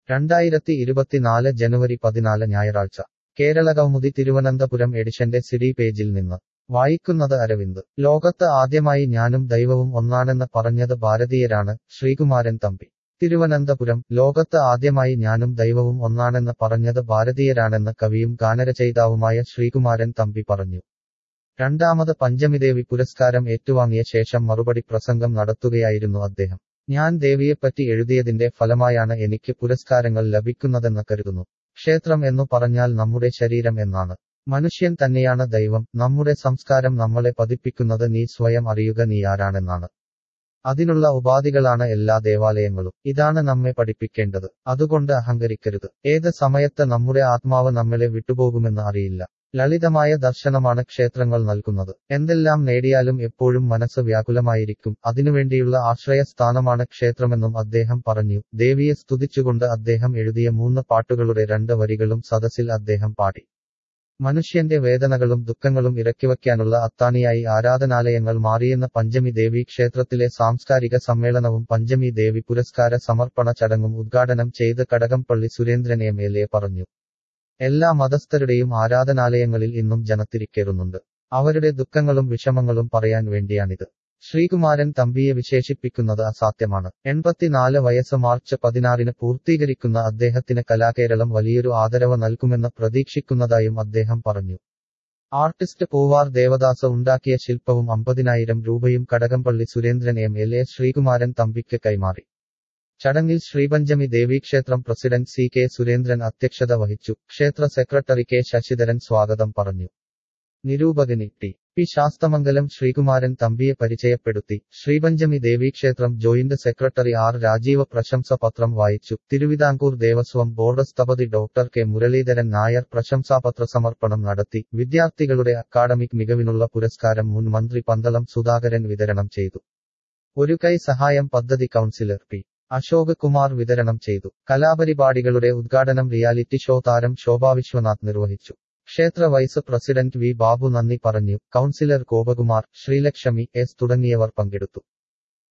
രണ്ടായിരത്തി ഇരുപത്തിനാല് ജനുവരി പതിനാല് ഞായറാഴ്ച കേരളകൗമുദി തിരുവനന്തപുരം എഡിഷന്റെ സിഡി പേജിൽ നിന്ന് വായിക്കുന്നത് അരവിന്ദ് ലോകത്ത് ആദ്യമായി ഞാനും ദൈവവും ഒന്നാണെന്ന് പറഞ്ഞത് ഭാരതീയരാണ് ശ്രീകുമാരൻ തമ്പി തിരുവനന്തപുരം ലോകത്ത് ആദ്യമായി ഞാനും ദൈവവും ഒന്നാണെന്ന് പറഞ്ഞത് ഭാരതീയരാണെന്ന് കവിയും ഗാനരചയിതാവുമായ ശ്രീകുമാരൻ തമ്പി പറഞ്ഞു രണ്ടാമത് പഞ്ചമിദേവി പുരസ്കാരം ഏറ്റുവാങ്ങിയ ശേഷം മറുപടി പ്രസംഗം നടത്തുകയായിരുന്നു അദ്ദേഹം ഞാൻ ദേവിയെപ്പറ്റി എഴുതിയതിന്റെ ഫലമായാണ് എനിക്ക് പുരസ്കാരങ്ങൾ ലഭിക്കുന്നതെന്ന് കരുതുന്നു ക്ഷേത്രം എന്നു പറഞ്ഞാൽ നമ്മുടെ ശരീരം എന്നാണ് മനുഷ്യൻ തന്നെയാണ് ദൈവം നമ്മുടെ സംസ്കാരം നമ്മളെ പതിപ്പിക്കുന്നത് നീ സ്വയം അറിയുക നീ ആരാണെന്നാണ് അതിനുള്ള ഉപാധികളാണ് എല്ലാ ദേവാലയങ്ങളും ഇതാണ് നമ്മെ പഠിപ്പിക്കേണ്ടത് അതുകൊണ്ട് അഹങ്കരിക്കരുത് ഏത് സമയത്ത് നമ്മുടെ ആത്മാവ് നമ്മളെ വിട്ടുപോകുമെന്ന് അറിയില്ല ലളിതമായ ദർശനമാണ് ക്ഷേത്രങ്ങൾ നൽകുന്നത് എന്തെല്ലാം നേടിയാലും എപ്പോഴും മനസ്സ് വ്യാകുലമായിരിക്കും അതിനുവേണ്ടിയുള്ള ആശ്രയസ്ഥാനമാണ് ക്ഷേത്രമെന്നും അദ്ദേഹം പറഞ്ഞു ദേവിയെ സ്തുതിച്ചുകൊണ്ട് അദ്ദേഹം എഴുതിയ മൂന്ന് പാട്ടുകളുടെ രണ്ട് വരികളും സദസ്സിൽ അദ്ദേഹം പാടി മനുഷ്യന്റെ വേദനകളും ദുഃഖങ്ങളും ഇറക്കിവയ്ക്കാനുള്ള അത്താണിയായി ആരാധനാലയങ്ങൾ മാറിയെന്ന പഞ്ചമി ദേവി ക്ഷേത്രത്തിലെ സാംസ്കാരിക സമ്മേളനവും പഞ്ചമി ദേവി പുരസ്കാര സമർപ്പണ ചടങ്ങും ഉദ്ഘാടനം ചെയ്ത് Kadakampally Surendran M L A പറഞ്ഞു എല്ലാ മതസ്ഥരുടെയും ആരാധനാലയങ്ങളിൽ ഇന്നും ജനത്തിരിക്കേറുന്നുണ്ട് അവരുടെ ദുഃഖങ്ങളും വിഷമങ്ങളും പറയാൻ വേണ്ടിയാണിത് ശ്രീകുമാരൻ തമ്പിയെ വിശേഷിപ്പിക്കുന്നത് അസാധ്യമാണ് എൺപത്തിനാല് വയസ്സ് മാർച്ച് പതിനാറിന് പൂർത്തീകരിക്കുന്ന അദ്ദേഹത്തിന് കലാകേരളം വലിയൊരു ആദരവ് നൽകുമെന്ന് പ്രതീക്ഷിക്കുന്നതായും അദ്ദേഹം പറഞ്ഞു ആർട്ടിസ്റ്റ് പൂവാർ ദേവദാസ ഉണ്ടാക്കിയ ശില്പവും അമ്പതിനായിരം രൂപയും Kadakampally Surendran M L A Sreekumaran തമ്പിക്ക് കൈമാറി ചടങ്ങിൽ ശ്രീപഞ്ചമി ദേവീക്ഷേത്രം പ്രസിഡന്റ് സി കെ സുരേന്ദ്രൻ അധ്യക്ഷത വഹിച്ചു ക്ഷേത്ര സെക്രട്ടറി കെ ശശിധരൻ സ്വാഗതം പറഞ്ഞു നിരൂപകനി ടി പി ശാസ്തമംഗലം ശ്രീകുമാരൻ തമ്പിയെ പരിചയപ്പെടുത്തി ശ്രീപഞ്ചമി ദേവീക്ഷേത്രം ജോയിന്റ് സെക്രട്ടറി ആർ രാജീവ പ്രശംസ പത്രം വായിച്ചു തിരുവിതാംകൂർ ദേവസ്വം ബോർഡ് സ്ഥപതി ഡോക്ടർ കെ മുരളീധരൻ നായർ പ്രശംസാപത്ര സമർപ്പണം നടത്തി വിദ്യാർത്ഥികളുടെ അക്കാഡമിക് മികവിനുള്ള പുരസ്കാരം മുൻ മന്ത്രി പന്തളം സുധാകരൻ വിതരണം ചെയ്തു ഒരു കൈ സഹായം പദ്ധതി കൗൺസിലർ പി അശോക് കുമാർ വിതരണം ചെയ്തു കലാപരിപാടികളുടെ ഉദ്ഘാടനം റിയാലിറ്റി ഷോ താരം ശോഭാ വിശ്വനാഥ് നിർവഹിച്ചു ക്ഷേത്ര വൈസ് പ്രസിഡന്റ് വി ബാബു നന്ദി പറഞ്ഞു കൗൺസിലർ ഗോപകുമാർ ശ്രീലക്ഷ്മി എസ് തുടങ്ങിയവർ പങ്കെടുത്തു